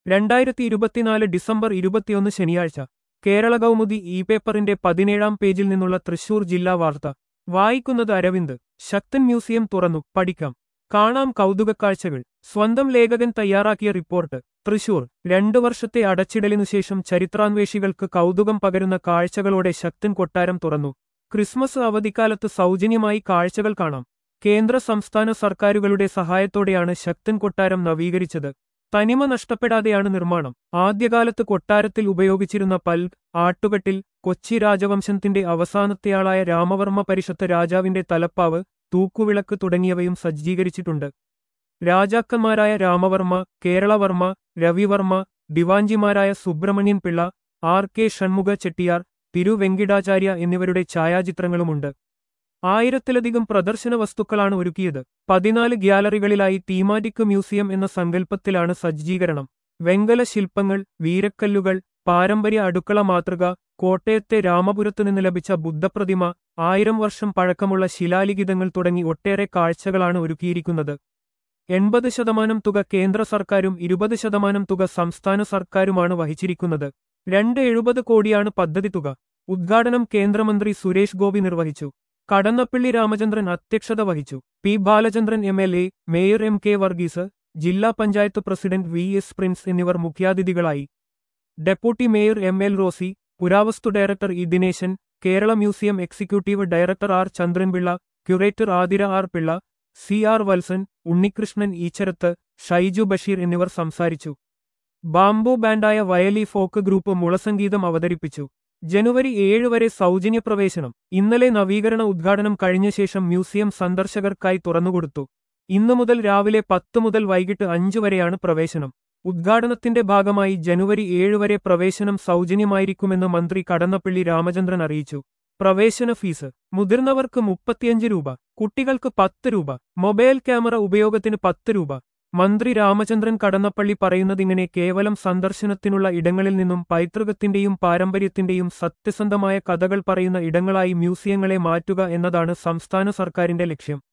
രണ്ടായിരത്തി ഇരുപത്തിനാല് ഡിസംബർ ഇരുപത്തിയൊന്ന് ശനിയാഴ്ച കേരള കൗമുദി ഇ പേപ്പറിന്റെ പതിനേഴാം പേജിൽ നിന്നുള്ള തൃശൂർ ജില്ലാ വാർത്ത വായിക്കുന്നത് അരവിന്ദ് ശക്തൻ മ്യൂസിയം തുറന്നു പഠിക്കാം കാണാം കൗതുകക്കാഴ്ചകൾ സ്വന്തം ലേഖകൻ തയ്യാറാക്കിയ റിപ്പോർട്ട് തൃശൂർ രണ്ടു വർഷത്തെ അടച്ചിടലിനുശേഷം ചരിത്രാന്വേഷികൾക്ക് കൗതുകം പകരുന്ന കാഴ്ചകളോടെ ശക്തൻ കൊട്ടാരം തുറന്നു ക്രിസ്മസ് അവധിക്കാലത്ത് സൗജന്യമായി കാഴ്ചകൾ കാണാം കേന്ദ്ര സംസ്ഥാന സർക്കാരുകളുടെ സഹായത്തോടെയാണ് ശക്തൻ കൊട്ടാരം നവീകരിച്ചത് തനിമ നഷ്ടപ്പെടാതെയാണ് നിർമ്മാണം ആദ്യകാലത്ത് കൊട്ടാരത്തിൽ ഉപയോഗിച്ചിരുന്ന പൽഗ് ആട്ടുകട്ടിൽ കൊച്ചി രാജവംശത്തിന്റെ അവസാനത്തെയാളായ രാമവർമ്മ പരിഷത്ത് രാജാവിന്റെ തലപ്പാവ് തൂക്കുവിളക്ക് തുടങ്ങിയവയും സജ്ജീകരിച്ചിട്ടുണ്ട് രാജാക്കന്മാരായ രാമവർമ്മ കേരളവർമ്മ രവിവർമ്മ ദിവാഞ്ചിമാരായ സുബ്രഹ്മണ്യൻ പിള്ള ആർ കെ ഷൺമുഖ ചെട്ടിയാർ തിരുവെങ്കിടാചാര്യ എന്നിവരുടെ ഛായാചിത്രങ്ങളുമുണ്ട് ആയിരത്തിലധികം പ്രദർശന വസ്തുക്കളാണ് ഒരുക്കിയത് പതിനാല് ഗ്യാലറികളിലായി തീമാറ്റിക് മ്യൂസിയം എന്ന സങ്കല്പത്തിലാണ് സജ്ജീകരണം വെങ്കല ശില്പങ്ങൾ വീരക്കല്ലുകൾ പാരമ്പര്യ അടുക്കള മാതൃക കോട്ടയത്തെ രാമപുരത്തു നിന്ന് ലഭിച്ച ബുദ്ധപ്രതിമ ആയിരം വർഷം പഴക്കമുള്ള ശിലാലിഖിതങ്ങൾ തുടങ്ങി ഒട്ടേറെ കാഴ്ചകളാണ് ഒരുക്കിയിരിക്കുന്നത് എൺപത് ശതമാനം തുക കേന്ദ്ര സർക്കാരും ഇരുപത് ശതമാനം തുക സംസ്ഥാന സർക്കാരുമാണ് വഹിച്ചിരിക്കുന്നത് രണ്ട് എഴുപത് കോടിയാണ് പദ്ധതി തുക ഉദ്ഘാടനം കേന്ദ്രമന്ത്രി സുരേഷ് ഗോപി നിർവഹിച്ചു കടന്നപ്പള്ളി രാമചന്ദ്രൻ അധ്യക്ഷത വഹിച്ചു P Balachandran M L A mayor M K Varghese ജില്ലാ panchayat president V S Prince എന്നിവർ മുഖ്യാതിഥികളായി deputy mayor M L Rosy പുരാവസ്തു director E Dineshan Kerala museum executive director R Chandranpillai curator Athira R Pillai C R Valsan Unnikrishnan Eecharath Shaiju Basheer എന്നിവർ സംസാരിച്ചു ബാംബു ബാൻഡായ വയലി ഫോക്ക് ഗ്രൂപ്പ് മുളസംഗീതം അവതരിപ്പിച്ചു ജനുവരി ഏഴ് വരെ സൗജന്യ പ്രവേശനം ഇന്നലെ നവീകരണ ഉദ്ഘാടനം കഴിഞ്ഞ ശേഷം മ്യൂസിയം സന്ദർശകർക്കായി തുറന്നുകൊടുത്തു ഇന്നു മുതൽ രാവിലെ പത്ത് മുതൽ വൈകിട്ട് അഞ്ചു വരെയാണ് പ്രവേശനം ഉദ്ഘാടനത്തിന്റെ ഭാഗമായി ജനുവരി ഏഴ് വരെ പ്രവേശനം സൗജന്യമായിരിക്കുമെന്ന് മന്ത്രി കടന്നപ്പള്ളി രാമചന്ദ്രൻ അറിയിച്ചു പ്രവേശന ഫീസ് മുതിർന്നവർക്ക് മുപ്പത്തിയഞ്ച് രൂപ കുട്ടികൾക്ക് പത്ത് രൂപ മൊബൈൽ ക്യാമറ ഉപയോഗത്തിന് പത്ത് രൂപ മന്ത്രി രാമചന്ദ്രൻ കടന്നപ്പള്ളി പറയുന്നതിങ്ങനെ കേവലം സന്ദർശനത്തിനുള്ള ഇടങ്ങളിൽ നിന്നും പൈതൃകത്തിന്റെയും പാരമ്പര്യത്തിന്റെയും സത്യസന്ധമായ കഥകൾ പറയുന്ന ഇടങ്ങളായി മ്യൂസിയങ്ങളെ മാറ്റുക എന്നതാണ് സംസ്ഥാന സർക്കാരിന്റെ ലക്ഷ്യം